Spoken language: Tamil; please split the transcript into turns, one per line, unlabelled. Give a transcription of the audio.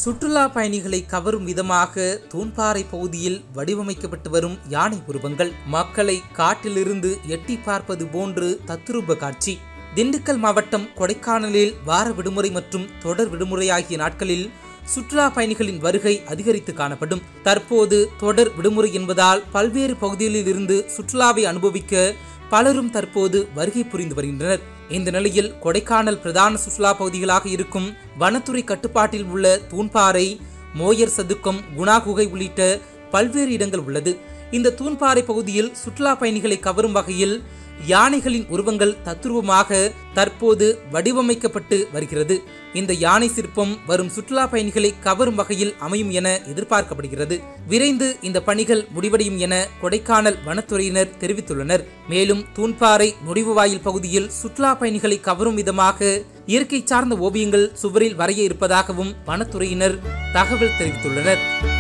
சுற்றுலா பயணிகளை கவரும் விதமாக தூண்பாறை பகுதியில் வடிவமைக்கப்பட்டு வரும் யானை உருவங்கள் மக்களை காட்டிலிருந்து எட்டி பார்ப்பது போன்று தத்ரூப காட்சி திண்டுக்கல் மாவட்டம் கொடைக்கானலில் வார விடுமுறை மற்றும் தொடர் விடுமுறை ஆகிய நாட்களில் சுற்றுலா பயணிகளின் வருகை அதிகரித்து காணப்படும் தற்போது தொடர் விடுமுறை என்பதால் பல்வேறு பகுதிகளில் இருந்து சுற்றுலாவை அனுபவிக்க பலரும் தற்போது வருகை புரிந்து வருகின்றனர் இந்த நிலையில் கொடைக்கானல் பிரதான சுற்றுலா பகுதிகளாக இருக்கும் வனத்துறை கட்டுப்பாட்டில் உள்ள தூண்பாறை மோயர் சதுக்கம் குணா குகை உள்ளிட்ட பல்வேறு இடங்கள் உள்ளது இந்த தூண்பாறை பகுதியில் சுற்றுலா பயணிகளை கவரும் வகையில் யானைகளின் உருவங்கள் தத்துருவமாக தற்போது வடிவமைக்கப்பட்டு வருகிறது இந்த யானை சிற்பம் வரும் சுற்றுலா பயணிகளை கவரும் வகையில் அமையும் என எதிர்பார்க்கப்படுகிறது விரைந்து இந்த பணிகள் முடிவடையும் என கொடைக்கானல் வனத்துறையினர் தெரிவித்துள்ளனர் மேலும் தூண்பாறை நுழைவு வாயில் பகுதியில் சுற்றுலா பயணிகளை கவரும் விதமாக இயற்கை சார்ந்த ஓவியங்கள் சுவரில் வரைய இருப்பதாகவும் வனத்துறையினர் தகவல் தெரிவித்துள்ளனர்